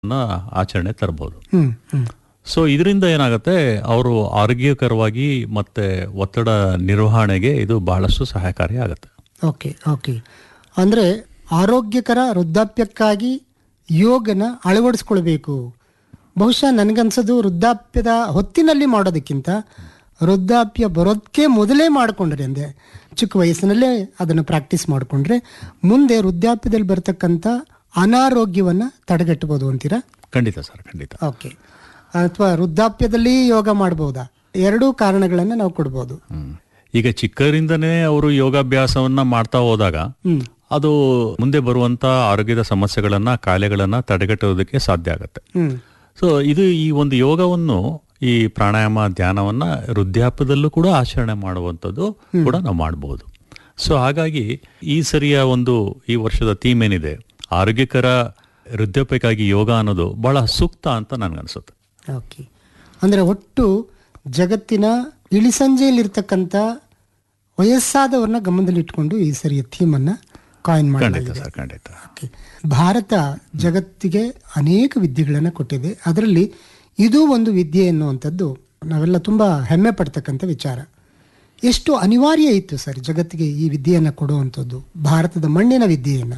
ಆಚರಣೆ ತರಬಹುದು ಹ್ಮ್ ಹ್ಮ್ ಸೊ ಇದರಿಂದ ಏನಾಗುತ್ತೆ ಅವರು ಆರೋಗ್ಯಕರವಾಗಿ ಮತ್ತೆ ಒತ್ತಡ ನಿರ್ವಹಣೆಗೆ ಇದು ಬಹಳಷ್ಟು ಸಹಾಯಕಾರಿ ಆಗುತ್ತೆ ಓಕೆ ಓಕೆ ಅಂದರೆ ಆರೋಗ್ಯಕರ ವೃದ್ಧಾಪ್ಯಕ್ಕಾಗಿ ಯೋಗನ ಅಳವಡಿಸ್ಕೊಳ್ಬೇಕು ಬಹುಶಃ ನನಗನ್ಸೋದು ವೃದ್ಧಾಪ್ಯದ ಹೊತ್ತಿನಲ್ಲಿ ಮಾಡೋದಕ್ಕಿಂತ ವೃದ್ಧಾಪ್ಯ ಬರೋದಕ್ಕೆ ಮೊದಲೇ ಮಾಡಿಕೊಂಡ್ರೆ ಅಂದೆ ಚಿಕ್ಕ ವಯಸ್ಸಿನಲ್ಲೇ ಅದನ್ನು ಪ್ರಾಕ್ಟೀಸ್ ಮಾಡಿಕೊಂಡ್ರೆ ಮುಂದೆ ವೃದ್ಧಾಪ್ಯದಲ್ಲಿ ಬರ್ತಕ್ಕಂಥ ಅನಾರೋಗ್ಯವನ್ನು ತಡೆಗಟ್ಟಬಹುದು ಅಂತೀರಾ ಖಂಡಿತ ಸರ್ ಖಂಡಿತ ಓಕೆ ಅಥವಾ ವೃದ್ಧಾಪ್ಯದಲ್ಲಿ ಯೋಗ ಮಾಡ್ಬೋದಾ ಎರಡೂ ಕಾರಣಗಳನ್ನು ನಾವು ಕೊಡ್ಬೋದು ಹ್ಮ್. ಈಗ ಚಿಕ್ಕರಿಂದನೇ ಅವರು ಯೋಗಾಭ್ಯಾಸವನ್ನ ಮಾಡ್ತಾ ಹೋದಾಗ ಹ್ಮ್ ಅದು ಮುಂದೆ ಬರುವಂತ ಆರೋಗ್ಯದ ಸಮಸ್ಯೆಗಳನ್ನ ಕಾಯಿಲೆಗಳನ್ನ ತಡೆಗಟ್ಟೋದಕ್ಕೆ ಸಾಧ್ಯ ಆಗುತ್ತೆ ಹ್ಮ್ ಸೊ ಇದು ಈ ಒಂದು ಯೋಗವನ್ನು ಈ ಪ್ರಾಣಾಯಾಮ ಧ್ಯಾನವನ್ನ ವೃದ್ಧಾಪ್ಯದಲ್ಲೂ ಕೂಡ ಆಚರಣೆ ಮಾಡುವಂಥದ್ದು ಕೂಡ ನಾವು ಮಾಡಬಹುದು ಸೊ ಹಾಗಾಗಿ ಈ ಸರಿಯ ಒಂದು ಈ ವರ್ಷದ ಥೀಮ್ ಏನಿದೆ ಆರೋಗ್ಯಕರ ವೃದ್ಧಾಪ್ಯಕ್ಕಾಗಿ ಯೋಗ ಅನ್ನೋದು ಬಹಳ ಸೂಕ್ತ ಅಂತ ನನ್ಗನ್ಸುತ್ತೆ ಓಕೆ ಅಂದರೆ ಒಟ್ಟು ಜಗತ್ತಿನ ಇಳಿಸಂಜೆಯಲ್ಲಿರ್ತಕ್ಕಂಥ ವಯಸ್ಸಾದವ್ರನ್ನ ಗಮನದಲ್ಲಿಟ್ಕೊಂಡು ಈ ಸರಿಯ ಥೀಮನ್ನು ಕಾಯಿನ್ ಖಂಡಿತ ಮಾಡಲಾಗಿದೆ ಸರ್ ಖಂಡಿತ ಓಕೆ ಭಾರತ ಜಗತ್ತಿಗೆ ಅನೇಕ ವಿದ್ಯೆಗಳನ್ನು ಕೊಟ್ಟಿದೆ ಅದರಲ್ಲಿ ಇದು ಒಂದು ವಿದ್ಯೆ ಎನ್ನುವಂಥದ್ದು ನಾವೆಲ್ಲ ತುಂಬ ಹೆಮ್ಮೆ ಪಡ್ತಕ್ಕಂಥ ವಿಚಾರ ಎಷ್ಟು ಅನಿವಾರ್ಯ ಇತ್ತು ಸರ್ ಜಗತ್ತಿಗೆ ಈ ವಿದ್ಯೆಯನ್ನು ಕೊಡುವಂಥದ್ದು ಭಾರತದ ಮಣ್ಣಿನ ವಿದ್ಯೆಯನ್ನು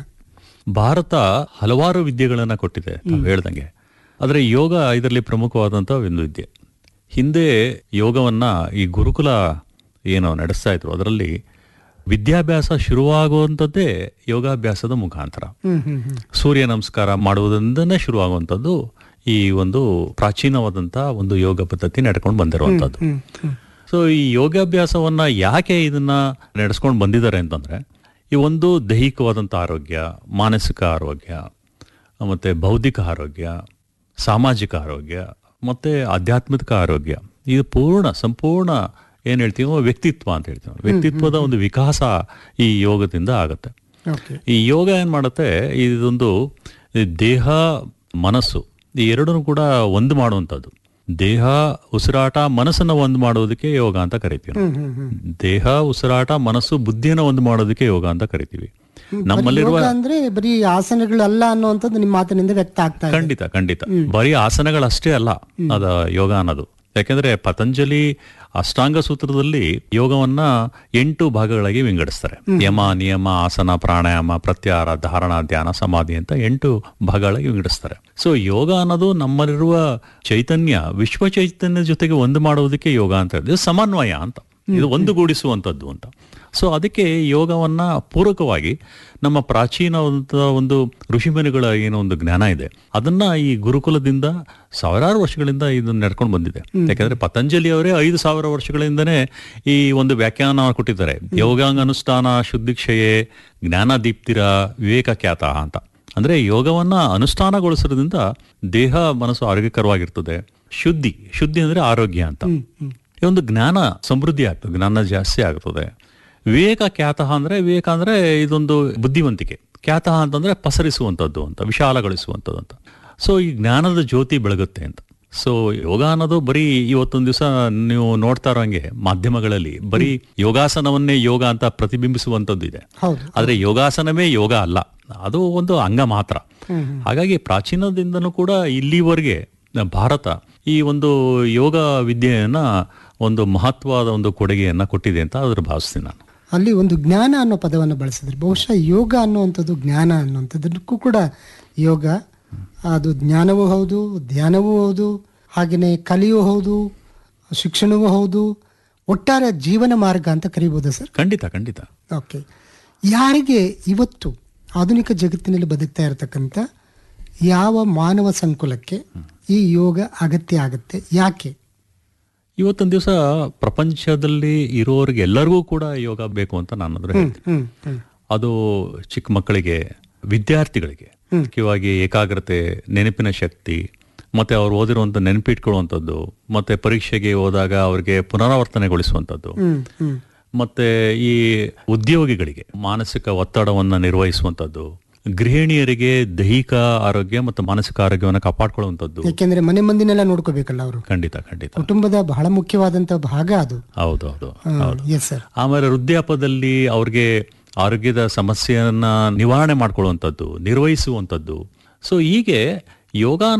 ಭಾರತ ಹಲವಾರು ವಿದ್ಯೆಗಳನ್ನ ಕೊಟ್ಟಿದೆ ತಾವು ಹೇಳ್ದಂಗೆ ಆದರೆ ಯೋಗ ಇದರಲ್ಲಿ ಪ್ರಮುಖವಾದಂಥ ಒಂದು ವಿದ್ಯೆ ಹಿಂದೆ ಯೋಗವನ್ನ ಈ ಗುರುಕುಲ ಏನು ನಡೆಸ್ತಾ ಇದ್ರು ಅದರಲ್ಲಿ ವಿದ್ಯಾಭ್ಯಾಸ ಶುರುವಾಗುವಂಥದ್ದೇ ಯೋಗಾಭ್ಯಾಸದ ಮುಖಾಂತರ ಹ್ಮ್ ಹ್ಮ್ ಹ್ಮ್ ಸೂರ್ಯ ನಮಸ್ಕಾರ ಮಾಡುವುದರಿಂದನೇ ಶುರುವಾಗುವಂಥದ್ದು ಈ ಒಂದು ಪ್ರಾಚೀನವಾದಂಥ ಒಂದು ಯೋಗ ಪದ್ಧತಿ ನಡ್ಕೊಂಡು ಬಂದಿರುವಂಥದ್ದು ಹ್ಮ್ ಹ್ಮ್ ಸೊ ಈ ಯೋಗಾಭ್ಯಾಸವನ್ನ ಯಾಕೆ ಇದನ್ನ ನಡೆಸ್ಕೊಂಡು ಬಂದಿದ್ದಾರೆ ಅಂತಂದ್ರೆ ಈ ಒಂದು ದೈಹಿಕವಾದಂಥ ಆರೋಗ್ಯ ಮಾನಸಿಕ ಆರೋಗ್ಯ ಮತ್ತೆ ಬೌದ್ಧಿಕ ಆರೋಗ್ಯ ಸಾಮಾಜಿಕ ಆರೋಗ್ಯ ಮತ್ತೆ ಆಧ್ಯಾತ್ಮಿಕ ಆರೋಗ್ಯ ಇದು ಪೂರ್ಣ ಸಂಪೂರ್ಣ ಏನ್ ಹೇಳ್ತೀವೋ ವ್ಯಕ್ತಿತ್ವ ಅಂತ ಹೇಳ್ತೀವಿ ವ್ಯಕ್ತಿತ್ವದ ಒಂದು ವಿಕಾಸ ಈ ಯೋಗದಿಂದ ಆಗುತ್ತೆ ಓಕೆ ಈ ಯೋಗ ಏನ್ ಮಾಡುತ್ತೆ ಇದೊಂದು ಈ ದೇಹ ಮನಸ್ಸು ಈ ಎರಡನ್ನೂ ಕೂಡ ಒಂದು ಮಾಡುವಂಥದ್ದು ದೇಹ ಉಸಿರಾಟ ಮನಸ್ಸನ್ನ ಒಂದು ಮಾಡೋದಕ್ಕೆ ಯೋಗ ಅಂತ ಕರಿತೀವಿ ನಾವು. ಹ್ಮ್ ಹ್ಮ್ ಹ್ಮ್ ದೇಹ ಉಸಿರಾಟ ಮನಸ್ಸು ಬುದ್ಧಿಯನ್ನ ಒಂದು ಮಾಡೋದಕ್ಕೆ ಯೋಗ ಅಂತ ಕರಿತೀವಿ ನಮ್ಮಲ್ಲಿರುವ ಯೋಗ ಅಂದ್ರೆ ಬರೀ ಆಸನಗಳು ಅಲ್ಲ ಅನ್ನುವಂಥದ್ದು ನಿಮ್ಮ ಮಾತಿನಿಂದ ವ್ಯಕ್ತ ಆಗ್ತಾ ಇದೆ ಖಂಡಿತ ಖಂಡಿತ ಬರೀ ಆಸನಗಳಷ್ಟೇ ಅಲ್ಲ ಅದ ಯೋಗ ಅನ್ನೋದು ಯಾಕೆಂದ್ರೆ ಪತಂಜಲಿ ಅಷ್ಟಾಂಗ ಸೂತ್ರದಲ್ಲಿ ಯೋಗವನ್ನ ಎಂಟು ಭಾಗಗಳಾಗಿ ವಿಂಗಡಿಸ್ತಾರೆ ಯಮ ನಿಯಮ ಆಸನ ಪ್ರಾಣಾಯಾಮ ಪ್ರತ್ಯಾಹಾರ ಧಾರಣ ಧ್ಯಾನ ಸಮಾಧಿ ಅಂತ ಎಂಟು ಭಾಗಗಳಾಗಿ ವಿಂಗಡಿಸ್ತಾರೆ ಸೊ ಯೋಗ ಅನ್ನೋದು ನಮ್ಮಲ್ಲಿರುವ ಚೈತನ್ಯ ವಿಶ್ವ ಚೈತನ್ಯ ಜೊತೆಗೆ ಒಂದು ಮಾಡುವುದಕ್ಕೆ ಯೋಗ ಅಂತ ಹೇಳಿದ್ರೆ ಇದು ಸಮನ್ವಯ ಅಂತ ಇದು ಒಂದುಗೂಡಿಸುವಂಥದ್ದು ಅಂತ ಸೊ ಅದಕ್ಕೆ ಯೋಗವನ್ನ ಪೂರಕವಾಗಿ ನಮ್ಮ ಪ್ರಾಚೀನವಾದಂಥ ಒಂದು ಋಷಿಮುನಿಗಳ ಏನೋ ಒಂದು ಜ್ಞಾನ ಇದೆ ಅದನ್ನ ಈ ಗುರುಕುಲದಿಂದ ಸಾವಿರಾರು ವರ್ಷಗಳಿಂದ ಇದನ್ನ ನಡ್ಕೊಂಡು ಬಂದಿದೆ ಯಾಕಂದ್ರೆ ಪತಂಜಲಿ ಅವರೇ ಐದು ಸಾವಿರ ವರ್ಷಗಳಿಂದನೇ ಈ ಒಂದು ವ್ಯಾಖ್ಯಾನ ಕೊಟ್ಟಿದ್ದಾರೆ ಯೋಗಾಂಗ ಅನುಷ್ಠಾನ ಶುದ್ಧಿಕ್ಷಯೇ ಜ್ಞಾನ ದೀಪ್ತಿರ ವಿವೇಕ ಖ್ಯಾತ ಅಂತ ಅಂದ್ರೆ ಯೋಗವನ್ನ ಅನುಷ್ಠಾನಗೊಳಿಸೋದ್ರಿಂದ ದೇಹ ಮನಸ್ಸು ಆರೋಗ್ಯಕರವಾಗಿರ್ತದೆ ಶುದ್ಧಿ ಶುದ್ಧಿ ಅಂದ್ರೆ ಆರೋಗ್ಯ ಅಂತ ಈ ಒಂದು ಜ್ಞಾನ ಸಮೃದ್ಧಿ ಆಗ್ತದೆ ಜ್ಞಾನ ಜಾಸ್ತಿ ಆಗ್ತದೆ ವಿವೇಕ ಖ್ಯಾತಃ ಅಂದ್ರೆ ವಿವೇಕ ಅಂದ್ರೆ ಇದೊಂದು ಬುದ್ಧಿವಂತಿಕೆ ಖ್ಯಾತಃ ಅಂತಂದ್ರೆ ಪಸರಿಸುವಂಥದ್ದು ಅಂತ ವಿಶಾಲಗೊಳಿಸುವಂಥದ್ದು ಅಂತ ಸೊ ಈ ಜ್ಞಾನದ ಜ್ಯೋತಿ ಬೆಳಗುತ್ತೆ ಅಂತ ಸೊ ಯೋಗ ಅನ್ನೋದು ಬರೀ ಇವತ್ತೊಂದು ದಿವಸ ನೀವು ನೋಡ್ತಾ ಇರೋಂಗೆ ಮಾಧ್ಯಮಗಳಲ್ಲಿ ಬರೀ ಯೋಗಾಸನವನ್ನೇ ಯೋಗ ಅಂತ ಪ್ರತಿಬಿಂಬಿಸುವಂಥದ್ದು ಇದೆ ಹೌದು ಆದ್ರೆ ಯೋಗಾಸನವೇ ಯೋಗ ಅಲ್ಲ ಅದು ಒಂದು ಅಂಗ ಮಾತ್ರ ಹಾಗಾಗಿ ಪ್ರಾಚೀನದಿಂದನೂ ಕೂಡ ಇಲ್ಲಿವರೆಗೆ ಭಾರತ ಈ ಒಂದು ಯೋಗ ವಿದ್ಯೆಯನ್ನ ಒಂದು ಮಹತ್ವದ ಒಂದು ಕೊಡುಗೆಯನ್ನ ಕೊಟ್ಟಿದೆ ಅಂತ ಅದ್ರ ಭಾವಿಸ್ತೀನಿ ನಾನು ಅಲ್ಲಿ ಒಂದು ಜ್ಞಾನ ಅನ್ನೋ ಪದವನ್ನು ಬಳಸಿದ್ರೆ ಬಹುಶಃ ಯೋಗ ಅನ್ನುವಂಥದ್ದು ಜ್ಞಾನ ಅನ್ನುವಂಥದ್ದಕ್ಕೂ ಕೂಡ ಯೋಗ ಅದು ಜ್ಞಾನವೂ ಹೌದು ಧ್ಯಾನವೂ ಹೌದು ಹಾಗೆಯೇ ಕಲಿಯೂ ಹೌದು ಶಿಕ್ಷಣವೂ ಹೌದು ಒಟ್ಟಾರೆ ಜೀವನ ಮಾರ್ಗ ಅಂತ ಕರಿಬೋದಾ ಸರ್ ಖಂಡಿತ ಖಂಡಿತ ಓಕೆ ಯಾರಿಗೆ ಇವತ್ತು ಆಧುನಿಕ ಜಗತ್ತಿನಲ್ಲಿ ಬದುಕ್ತಾ ಇರತಕ್ಕಂಥ ಯಾವ ಮಾನವ ಸಂಕುಲಕ್ಕೆ ಈ ಯೋಗ ಅಗತ್ಯ ಆಗುತ್ತೆ ಯಾಕೆ ಇವತ್ತೊಂದು ದಿವಸ ಪ್ರಪಂಚದಲ್ಲಿ ಇರೋರಿಗೆ ಎಲ್ಲರಿಗೂ ಕೂಡ ಯೋಗ ಬೇಕು ಅಂತ ನಾನು ಅಂದ್ರೆ ಹೇಳ್ತೀನಿ ಹ್ಮ್ ಹ್ಮ್ ಅದು ಚಿಕ್ಕ ಮಕ್ಕಳಿಗೆ ವಿದ್ಯಾರ್ಥಿಗಳಿಗೆ ಮುಖ್ಯವಾಗಿ ಏಕಾಗ್ರತೆ ನೆನಪಿನ ಶಕ್ತಿ ಮತ್ತೆ ಅವ್ರು ಓದಿರುವಂತ ನೆನಪಿಟ್ಕೊಳ್ಳುವಂಥದ್ದು ಮತ್ತೆ ಪರೀಕ್ಷೆಗೆ ಹೋದಾಗ ಅವ್ರಿಗೆ ಪುನರಾವರ್ತನೆಗೊಳಿಸುವಂಥದ್ದು ಹ್ಮ್ ಹ್ಮ್ ಮತ್ತೆ ಈ ಉದ್ಯೋಗಿಗಳಿಗೆ ಮಾನಸಿಕ ಒತ್ತಡವನ್ನು ನಿರ್ವಹಿಸುವಂಥದ್ದು ಗೃಹಿಣಿಯರಿಗೆ ದೈಹಿಕ ಆರೋಗ್ಯ ಮತ್ತು ಮಾನಸಿಕ ಆರೋಗ್ಯವನ್ನು ಕಾಪಾಡ್ಕೊಳ್ಳುವಂಥದ್ದು ಯಾಕೆಂದ್ರೆ ಮನೆ ಮಂದಿನೆಲ್ಲ ನೋಡ್ಕೋಬೇಕಲ್ಲ ಅವರು ಖಂಡಿತ ಖಂಡಿತ ಕುಟುಂಬದ ಬಹಳ ಮುಖ್ಯವಾದಂತ ಭಾಗ ಅದು ಹೌದು ಹೌದು ಎಸ್ ಸರ್ ಆಮೇಲೆ ವೃದ್ಧಾಪದಲ್ಲಿ ಅವ್ರಿಗೆ ಆರೋಗ್ಯದ ಸಮಸ್ಯೆಯನ್ನ ನಿವಾರಣೆ ಮಾಡ್ಕೊಳ್ಳುವಂಥದ್ದು ನಿರ್ವಹಿಸುವಂಥದ್ದು ಸೊ ಹೀಗೆ ಯೋಗ